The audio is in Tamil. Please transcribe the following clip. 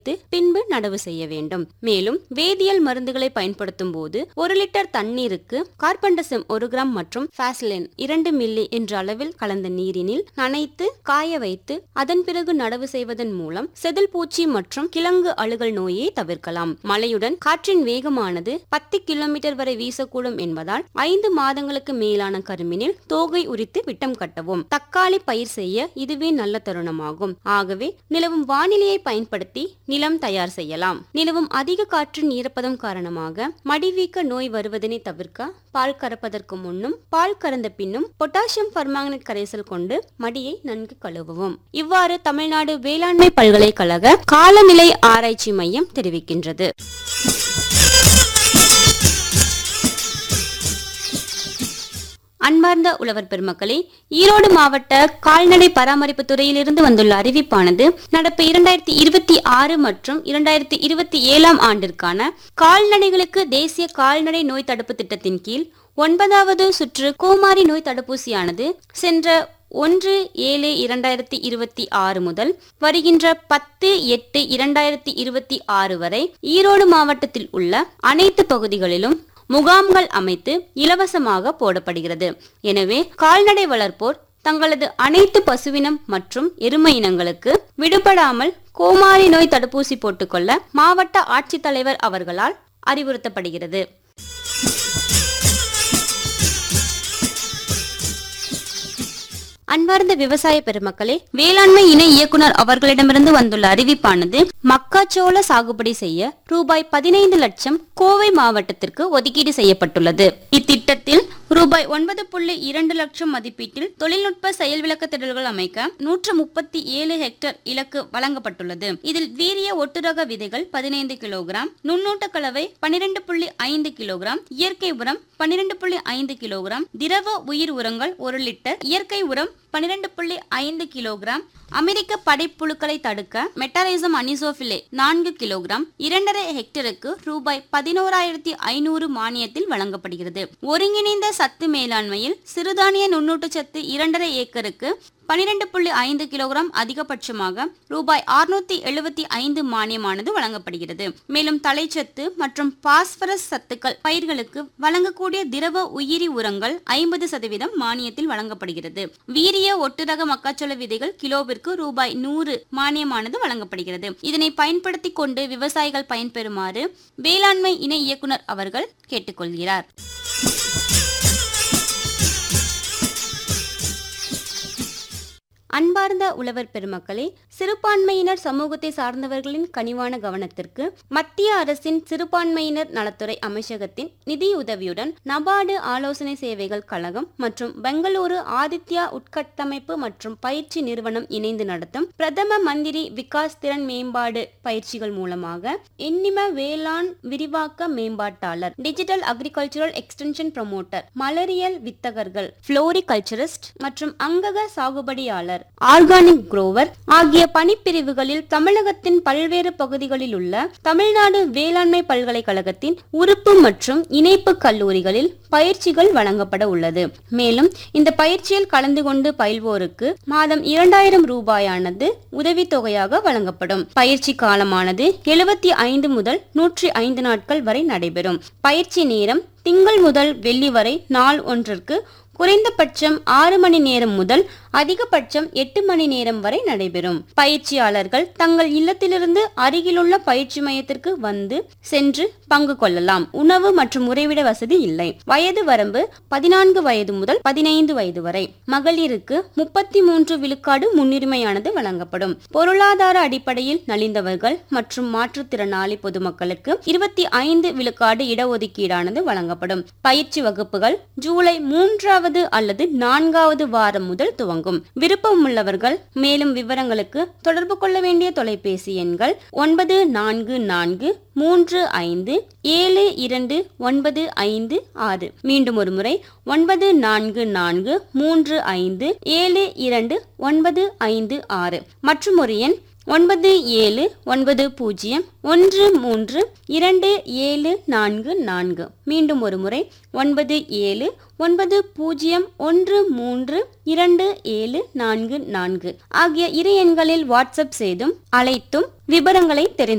பின்பு நடவு செய்ய வேண்டும் மேலும் வேதியியல் மருந்துகளை பயன்படுத்தும் போது ஒரு லிட்டர் தண்ணீருக்கு கார்பன்டசம் ஒரு கிராம் மற்றும் பாஸ்லின் இரண்டு மில்லி என்ற அளவில் கலந்த நீரினில் நனைத்து காய வைத்து அதன் பிறகு நடவு செய்வதன் மூலம் செதில் பூச்சி மற்றும் கிழங்கு அழுகல் நோயை தவிர்க்கலாம் மழையுடன் காற்றின் வேகமானது பத்து கிலோமீட்டர் வரை வீசக்கூடும் என்பதால் ஐந்து மாதங்களுக்கு மேலான கருமினில் தோகை உரித்து விட்டம் கட்டவும் தக்காளி பயிர் செய்ய இதுவே நல்ல தருணமாகும் ஆகவே நிலவும் வானிலையை பயன்படுத்தி நிலம் தயார் செய்யலாம் நிலவும் அதிக காற்றின் ஈரப்பதம் காரணமாக மடிவீக்க நோய் வருவதனை தவிர்க்க பால் கறப்பதற்கு முன்னும் பால் கறந்த பின்னும் பொட்டாசியம் பர்மாங்கனேட் கரைசல் கொண்டு மடியை நன்கு கழுவவும் இவ்வாறு தமிழ்நாடு வேளாண்மை பல்கலைக்கழக காலநிலை ஆராய்ச்சி மையம் தெரிவிக்கின்றது அன்பார்ந்த உழவர் பெருமக்களே ஈரோடு மாவட்ட கால்நடை பராமரிப்பு துறையிலிருந்து வந்துள்ள அறிவிப்பானது நடப்பு இரண்டாயிரத்தி இருபத்தி ஆறு மற்றும் இரண்டாயிரத்தி இருபத்தி ஏழாம் ஆண்டிற்கான கால்நடைகளுக்கு தேசிய கால்நடை நோய் தடுப்பு திட்டத்தின் கீழ் ஒன்பதாவது சுற்று கோமாரி நோய் தடுப்பூசியானது சென்ற ஒன்று ஏழு இரண்டாயிரத்தி இருபத்தி ஆறு முதல் வருகின்ற பத்து எட்டு இரண்டாயிரத்தி இருபத்தி ஆறு வரை ஈரோடு மாவட்டத்தில் உள்ள அனைத்து பகுதிகளிலும் முகாம்கள் அமைத்து இலவசமாக போடப்படுகிறது எனவே கால்நடை வளர்ப்போர் தங்களது அனைத்து பசுவினம் மற்றும் எருமை இனங்களுக்கு விடுபடாமல் கோமாரி நோய் தடுப்பூசி போட்டுக்கொள்ள மாவட்ட ஆட்சித்தலைவர் அவர்களால் அறிவுறுத்தப்படுகிறது அன்பார்ந்த விவசாய பெருமக்களே வேளாண்மை இணை இயக்குனர் அவர்களிடமிருந்து வந்துள்ள அறிவிப்பானது மக்காச்சோள சாகுபடி செய்ய ரூபாய் பதினைந்து லட்சம் கோவை மாவட்டத்திற்கு ஒதுக்கீடு செய்யப்பட்டுள்ளது இத்திட்டத்தில் ரூபாய் ஒன்பது புள்ளி இரண்டு லட்சம் மதிப்பீட்டில் தொழில்நுட்ப செயல் விளக்க திடல்கள் அமைக்க நூற்று முப்பத்தி ஏழு ஹெக்டேர் இலக்கு வழங்கப்பட்டுள்ளது இதில் வீரிய ஒட்டுரக விதைகள் பதினைந்து கிலோகிராம் நுண்ணூட்ட கலவை பனிரெண்டு புள்ளி ஐந்து கிலோகிராம் இயற்கை உரம் பனிரெண்டு புள்ளி ஐந்து கிலோகிராம் திரவ உயிர் உரங்கள் ஒரு லிட்டர் இயற்கை உரம் பனிரெண்டு புள்ளி ஐந்து கிலோகிராம் அமெரிக்க படைப்புழுக்களை தடுக்க மெட்டாரைசம் அனிசோபிலே நான்கு கிலோகிராம் இரண்டரை ஹெக்டருக்கு ரூபாய் பதினோராயிரத்தி ஐநூறு மானியத்தில் வழங்கப்படுகிறது ஒருங்கிணைந்த சத்து மேலாண்மையில் சிறுதானிய நுண்ணூட்டச்சத்து இரண்டரை ஏக்கருக்கு பனிரெண்டு புள்ளி ஐந்து கிலோகிராம் அதிகபட்சமாக ரூபாய் அறுநூத்தி எழுபத்தி ஐந்து மானியமானது வழங்கப்படுகிறது மேலும் தலைச்சத்து மற்றும் பாஸ்பரஸ் சத்துக்கள் பயிர்களுக்கு வழங்கக்கூடிய திரவ உயிரி உரங்கள் ஐம்பது சதவீதம் மானியத்தில் வழங்கப்படுகிறது வீரிய ஒட்டுரக மக்காச்சோள விதைகள் கிலோவிற்கு ரூபாய் நூறு மானியமானது வழங்கப்படுகிறது இதனை பயன்படுத்தி கொண்டு விவசாயிகள் பயன்பெறுமாறு வேளாண்மை இணை இயக்குனர் அவர்கள் கேட்டுக்கொள்கிறார் அன்பார்ந்த உழவர் பெருமக்களே சிறுபான்மையினர் சமூகத்தை சார்ந்தவர்களின் கனிவான கவனத்திற்கு மத்திய அரசின் சிறுபான்மையினர் நலத்துறை அமைச்சகத்தின் நிதியுதவியுடன் நபார்டு ஆலோசனை சேவைகள் கழகம் மற்றும் பெங்களூரு ஆதித்யா உட்கட்டமைப்பு மற்றும் பயிற்சி நிறுவனம் இணைந்து நடத்தும் பிரதம மந்திரி விகாஸ் திறன் மேம்பாடு பயிற்சிகள் மூலமாக எண்ணிம வேளாண் விரிவாக்க மேம்பாட்டாளர் டிஜிட்டல் அக்ரிகல்ச்சரல் எக்ஸ்டென்ஷன் ப்ரமோட்டர் மலரியல் வித்தகர்கள் ஃப்ளோரிகல்ச்சரிஸ்ட் மற்றும் அங்கக சாகுபடியாளர் ஆர்கானிக் குரோவர் ஆகிய பணிப்பிரிவுகளில் தமிழகத்தின் பல்வேறு பகுதிகளில் உள்ள தமிழ்நாடு வேளாண்மை பல்கலைக்கழகத்தின் உறுப்பு மற்றும் இணைப்பு கல்லூரிகளில் பயிற்சிகள் வழங்கப்பட உள்ளது மேலும் இந்த பயிற்சியில் கலந்து கொண்டு பயில்வோருக்கு மாதம் இரண்டாயிரம் ரூபாயானது உதவித்தொகையாக வழங்கப்படும் பயிற்சி காலமானது எழுபத்தி ஐந்து முதல் நூற்றி ஐந்து நாட்கள் வரை நடைபெறும் பயிற்சி நேரம் திங்கள் முதல் வெள்ளி வரை நாள் ஒன்றிற்கு குறைந்தபட்சம் ஆறு மணி நேரம் முதல் அதிகபட்சம் எட்டு மணி நேரம் வரை நடைபெறும் பயிற்சியாளர்கள் தங்கள் இல்லத்திலிருந்து அருகிலுள்ள பயிற்சி மையத்திற்கு வந்து சென்று பங்கு கொள்ளலாம் உணவு மற்றும் உறைவிட வசதி இல்லை வயது வரம்பு பதினான்கு வயது முதல் பதினைந்து வயது வரை மகளிருக்கு முப்பத்தி மூன்று விழுக்காடு முன்னுரிமையானது வழங்கப்படும் பொருளாதார அடிப்படையில் நலிந்தவர்கள் மற்றும் மாற்றுத்திறனாளி பொதுமக்களுக்கு இருபத்தி ஐந்து விழுக்காடு இடஒதுக்கீடானது வழங்கப்படும் பயிற்சி வகுப்புகள் ஜூலை மூன்றாவது அல்லது நான்காவது வாரம் முதல் துவங்கும் விருப்பமுள்ளவர்கள் மேலும் விவரங்களுக்கு தொடர்பு கொள்ள வேண்டிய தொலைபேசி எண்கள் ஒன்பது நான்கு நான்கு மூன்று ஐந்து ஏழு இரண்டு ஒன்பது ஐந்து ஆறு மீண்டும் ஒரு முறை ஒன்பது நான்கு நான்கு மூன்று ஐந்து ஏழு இரண்டு ஒன்பது ஐந்து ஆறு மற்றும் ஒரு எண் ஒன்பது ஏழு ஒன்பது பூஜ்ஜியம் ஒன்று மூன்று இரண்டு ஏழு நான்கு நான்கு மீண்டும் ஒரு முறை ஒன்பது ஏழு ஒன்பது பூஜ்ஜியம் ஒன்று மூன்று இரண்டு ஏழு நான்கு நான்கு ஆகிய இரு எண்களில் வாட்ஸ்அப் செய்தும் அழைத்தும் விவரங்களை தெரிந்து